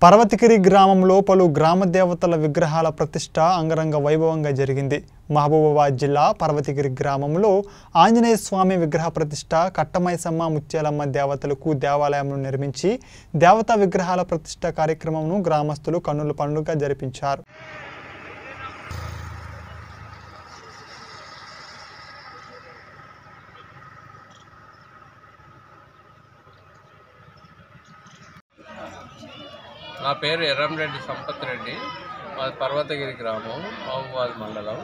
పర్వతగిరి గ్రామంలో పలు గ్రామ దేవతల విగ్రహాల ప్రతిష్ట అంగరంగ వైభవంగా జరిగింది మహబూబాబాద్ జిల్లా పర్వతగిరి గ్రామంలో ఆంజనేయ స్వామి విగ్రహ ప్రతిష్ట కట్టమైసమ్మ ముత్యాలమ్మ దేవతలకు దేవాలయంను నిర్మించి దేవతా విగ్రహాల ప్రతిష్ట కార్యక్రమంను గ్రామస్తులు కన్నుల పండుగ జరిపించారు నా పేరు ఎర్రంరెడ్డి సంపత్ రెడ్డి మాది పర్వతగిరి గ్రామం మహబూబాద్ మండలం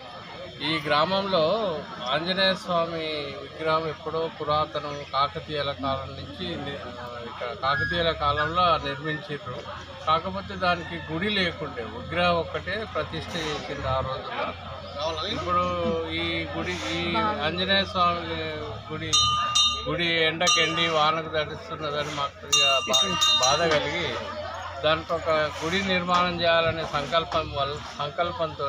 ఈ గ్రామంలో ఆంజనేయ స్వామి విగ్రహం ఎప్పుడో పురాతనం కాకతీయుల కాలం నుంచి ని- ఆ, ఇక్కడ కాకతీయుల కాలంలో నిర్మించారు కాకపోతే దానికి గుడి లేకుండే విగ్రహం ఒక్కటే ప్రతిష్ఠ చేసింది ఆ రోజుల్లో ఇప్పుడు ఈ గుడి ఈ ఆంజనేయ స్వామి గుడి గుడి ఎండకెండి వానకు తడిస్తున్నదని మాకు ఇక బా- బాధ కలిగి దానికి ఒక గుడి నిర్మాణం చేయాలనే సంకల్పం వల్ల సంకల్పంతో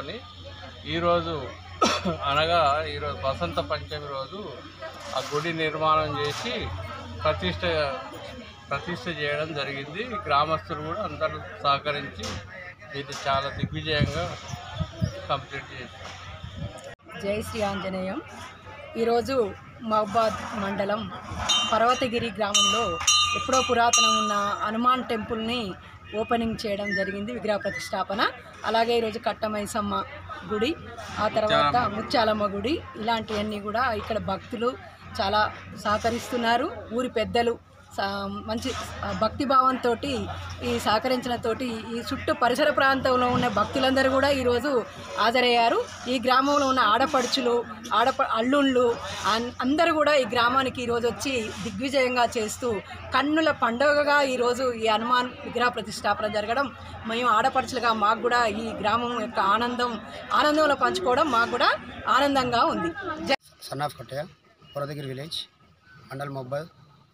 ఈరోజు అనగా ఈరోజు వసంత పంచమి రోజు ఆ గుడి నిర్మాణం చేసి ప్రతిష్ట ప్రతిష్ట చేయడం జరిగింది గ్రామస్తులు కూడా అందరూ సహకరించి ఇది చాలా దిగ్విజయంగా కంప్లీట్ చేశారు జై శ్రీ ఆంజనేయం ఈరోజు మహబాద్ మండలం పర్వతగిరి గ్రామంలో ఎప్పుడో పురాతనం ఉన్న హనుమాన్ టెంపుల్ని ఓపెనింగ్ చేయడం జరిగింది విగ్రహ ప్రతిష్టాపన అలాగే ఈరోజు కట్టమైసమ్మ గుడి ఆ తర్వాత ముత్యాలమ్మ గుడి ఇలాంటివన్నీ కూడా ఇక్కడ భక్తులు చాలా సహకరిస్తున్నారు ఊరి పెద్దలు సా- మంచి భక్తి భావంతో ఈ సహకరించినతోటి ఈ చుట్టూ పరిసర ప్రాంతంలో ఉన్న భక్తులందరూ కూడా ఈరోజు హాజరయ్యారు ఈ గ్రామంలో ఉన్న ఆడపడుచులు ఆడప అల్లుళ్ళు అన్- అందరూ కూడా ఈ గ్రామానికి ఈరోజు వచ్చి దిగ్విజయంగా చేస్తూ కన్నుల పండుగగా ఈరోజు ఈ హనుమాన్ విగ్రహ ప్రతిష్టాపన జరగడం మేము ఆడపడుచులుగా మాకు కూడా ఈ గ్రామం యొక్క ఆనందం ఆనందంలో పంచుకోవడం మాకు కూడా ఆనందంగా ఉంది Jai son of Kottaiah Poradagiri village mandal mobile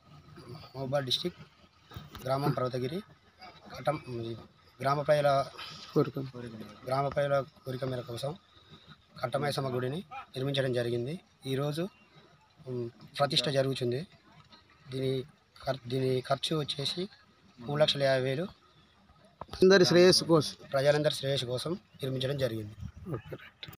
mobile district గ్రామం పర్వతగిరి కటం గ్రామ ప్రజల కోరిక గ్రామ ప్రజల కోరిక మేర కోసం కట్టమైసమ్మ గుడిని నిర్మించడం జరిగింది ఈరోజు ఉమ్, ప్రతిష్ట జరుగుతుంది దీని ఖర్- దీని ఖర్చు వచ్చేసి మూడు లక్షల యాభై వేలు అందరి శ్రేయస్సు కోసం ప్రజలందరి శ్రేయస్సు కోసం నిర్మించడం జరిగింది ఓకే రైట్